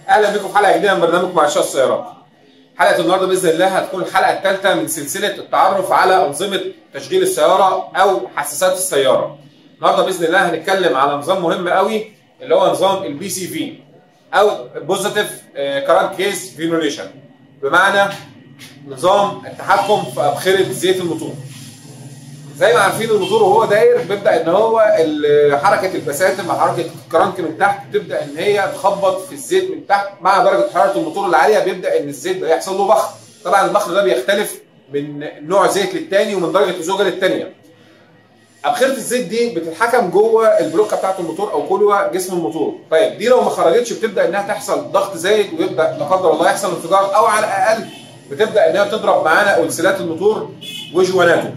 اهلا بكم في حلقه جديده من برنامج مع عشاق السيارات. حلقه النهارده باذن الله هتكون الحلقه الثالثه من سلسله التعرف على انظمه تشغيل السياره او حساسات السياره. النهارده باذن الله هنتكلم على نظام مهم قوي اللي هو نظام البي سي في او بوزيتيف كارنت كيس فينوليشن بمعنى نظام التحكم في ابخره زيت الموتور. زي ما عارفين الموتور وهو داير بيبدا ان هو ال- حركه البساتم مع حركه الكرنك من تحت تبدا ان هي تخبط في الزيت من تحت مع درجه حراره الموتور العاليه بيبدا ان الزيت ده يحصل له بخر طبعا البخر ده بيختلف من نوع زيت للتاني ومن درجه الزوجه للتانيه ابخره الزيت دي بتتحكم جوه البلوكه بتاعت الموتور او جوه جسم الموتور طيب دي لو ما خرجتش بتبدا انها تحصل ضغط زايد ويبدا لا قدر الله يحصل انفجار او على الاقل بتبدا انها تضرب معانا انسلات الموتور وجواناته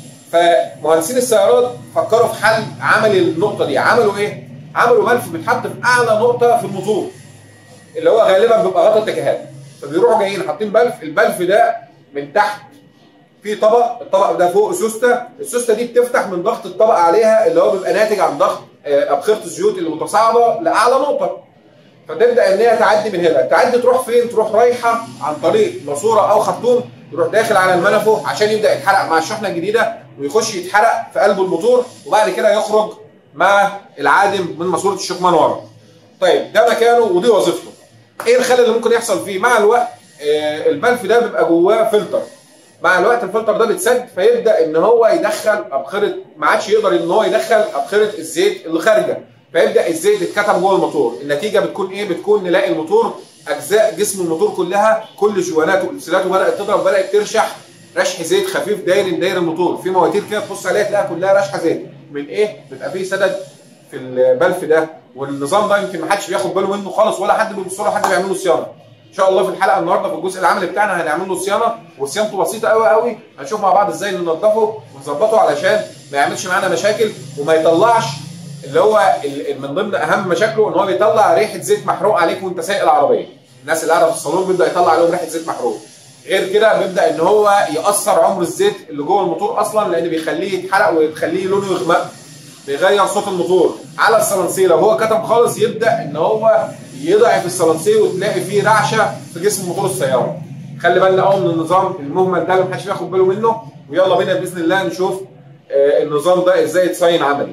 فمهندسين السيارات فكروا في حل عمل النقطه دي عملوا ايه عملوا ملف بيتحط في اعلى نقطه في الموتور اللي هو غالبا بيبقى غطا التكهات فبيروحوا جايين حاطين بلف البلف ده من تحت في طبق الطبق ده فوق سوسته السوسته دي بتفتح من ضغط الطبق عليها اللي هو بيبقى ناتج عن ضغط آه، ابخره الزيوت اللي متصاعده لاعلى نقطه فتبدا ان هي تعدي من هنا تعدي تروح فين تروح رايحه عن طريق ماسوره او خرطوم يروح داخل على المنفو عشان يبدا يتحرق مع الشحنه الجديده ويخش يتحرق في قلب الموتور وبعد كده يخرج مع العادم من ماسوره الشكمان ورا طيب ده مكانه ودي وظيفته ايه الخلل اللي ممكن يحصل فيه مع الوقت آه، البلف ده بيبقى جواه فلتر مع الوقت الفلتر ده بيتسد فيبدا ان هو يدخل ابخره ما عادش يقدر ان هو يدخل ابخره الزيت اللي خارجه فيبدا الزيت يتكتم جوه الموتور النتيجه بتكون ايه بتكون نلاقي الموتور اجزاء جسم الموتور كلها كل جواناته وانسلاته بدات تضرب بدات ترشح رشح زيت خفيف داير داير الموتور في مواتير كده تبص عليها تلاقيها كلها رشحه زيت من ايه بيبقى فيه سدد في البلف ده والنظام ده يمكن ما حدش بياخد باله منه خالص ولا حد بيبص له حد بيعمل له صيانه ان شاء الله في الحلقه النهارده في الجزء العملي بتاعنا هنعمل له صيانه وصيانته بسيطه قوي قوي هنشوف مع بعض ازاي ننضفه ونظبطه علشان ما يعملش معانا مشاكل وما يطلعش اللي هو ال- من ضمن اهم مشاكله ان هو بيطلع ريحه زيت محروق عليك وانت سايق العربيه الناس اللي قاعده في الصالون بيبدا يطلع عليهم ريحه زيت محروق غير كده بيبدا ان هو ياثر عمر الزيت اللي جوه الموتور اصلا لان بيخليه يتحرق ويخليه لونه يغمق بيغير صوت الموتور على الصلنسيه لو هو كتم خالص يبدا ان هو يضعف الصلنسيه وتلاقي فيه رعشه في جسم موتور السياره خلي بالنا قوي من النظام المهمل ده اللي محدش بياخد باله منه ويلا بينا باذن الله نشوف آه، النظام ده ازاي يتصين عملي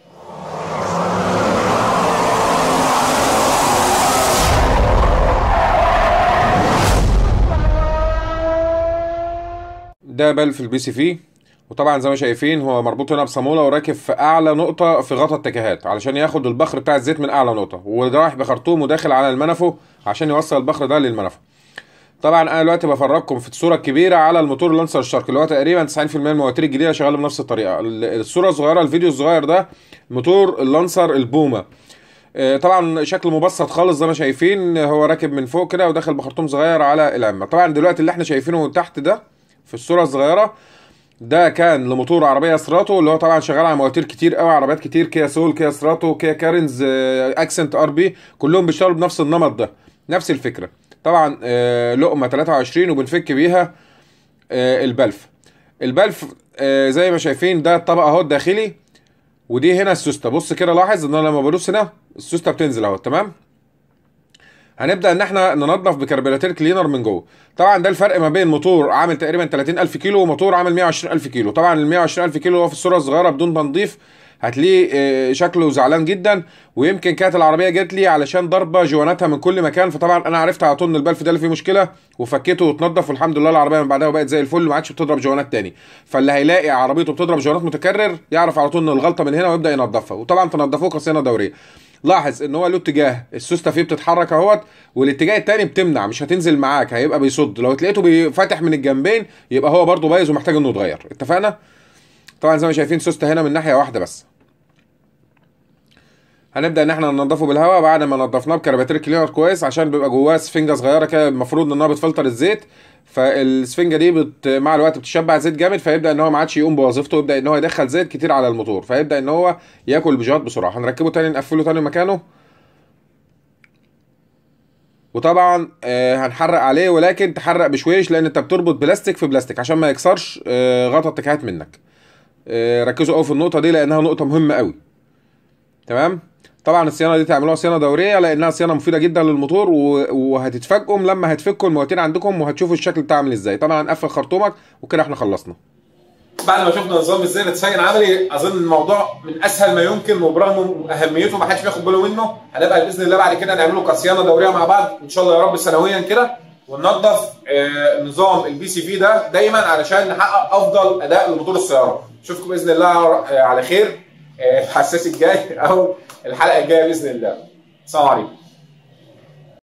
ده بلف البي سي في وطبعا زي ما شايفين هو مربوط هنا بصاموله وراكب في اعلى نقطه في غطا التكهات علشان ياخد البخر بتاع الزيت من اعلى نقطه ورايح بخرطوم وداخل على المنفو عشان يوصل البخر ده للمنفو طبعا انا دلوقتي بفرجكم في الصوره الكبيره على الموتور اللانسر الشرقي اللي هو تقريبا 90% من المواتير الجديده شغاله بنفس الطريقه ال- الصوره الصغيره الفيديو الصغير ده موتور اللانسر البوما آه، طبعا شكل مبسط خالص زي ما شايفين هو راكب من فوق كده وداخل بخرطوم صغير على العمه طبعا دلوقتي اللي احنا شايفينه تحت ده في الصوره الصغيره ده كان لموتور عربيه سراتو اللي هو طبعا شغال على مواتير كتير قوي عربيات كتير كيا سول كيا سراتو كيا كارنز آه، اكسنت ار بي كلهم بيشتغلوا بنفس النمط ده نفس الفكره طبعا آه، لقمه 23 وبنفك بيها آه، البلف البلف آه، زي ما شايفين ده الطبق اهو الداخلي ودي هنا السوسته بص كده لاحظ ان انا لما بدوس هنا السوسته بتنزل اهو تمام هنبدا ان احنا ننظف بكربيراتير كلينر من جوه طبعا ده الفرق ما بين موتور عامل تقريبا 30000 كيلو وموتور عامل 120000 كيلو طبعا ال 120000 كيلو هو في الصوره الصغيره بدون تنظيف هتلاقيه آه، شكله زعلان جدا ويمكن كانت العربيه جت لي علشان ضربه جواناتها من كل مكان فطبعا انا عرفت على طول ان البلف ده اللي فيه مشكله وفكيته واتنضف والحمد لله العربيه من بعدها بقت زي الفل وما عادش بتضرب جوانات تاني فاللي هيلاقي عربيته بتضرب جوانات متكرر يعرف على طول ان الغلطه من هنا ويبدا ينضفها وطبعا تنضفوه كصيانه دوريه لاحظ ان هو له اتجاه السوسته فيه بتتحرك اهوت والاتجاه التاني بتمنع مش هتنزل معاك هيبقى بيصد لو تلاقيته بي- فاتح من الجنبين يبقى هو برضه بايظ ومحتاج انه يتغير اتفقنا طبعا زي ما شايفين سوسته هنا من ناحيه واحده بس هنبدا ان احنا ننضفه بالهواء بعد ما نضفناه بكرباتير كلينر كويس عشان بيبقى جواه سفنجه صغيره كده المفروض انها بتفلتر الزيت فالسفنجه دي بت... مع الوقت بتشبع زيت جامد فيبدا ان هو ما عادش يقوم بوظيفته ويبدا ان هو يدخل زيت كتير على الموتور فيبدا ان هو ياكل بجهات بسرعه هنركبه تاني نقفله تاني مكانه وطبعا آه، هنحرق عليه ولكن تحرق بشويش لان انت بتربط بلاستيك في بلاستيك عشان ما يكسرش آه، غطا التكهات منك آه، ركزوا قوي في النقطه دي لانها نقطه مهمه قوي تمام طبعا الصيانه دي تعملوها صيانه دوريه لانها صيانه مفيده جدا للموتور و- وهتتفاجئوا لما هتفكوا المواتير عندكم وهتشوفوا الشكل بتاعه عامل ازاي طبعا قفل خرطومك وكده احنا خلصنا بعد ما شفنا نظام ازاي نتسين عملي اظن الموضوع من اسهل ما يمكن وبرغم اهميته ما حدش بياخد باله منه هنبقى باذن الله بعد كده نعمله كصيانه دوريه مع بعض ان شاء الله يا رب سنويا كده وننظف آه، نظام البي سي في ده دايما علشان نحقق افضل اداء لموتور السياره اشوفكم باذن الله آه، على خير آه، الحساس الجاي او الحلقه الجايه باذن الله السلام عليكم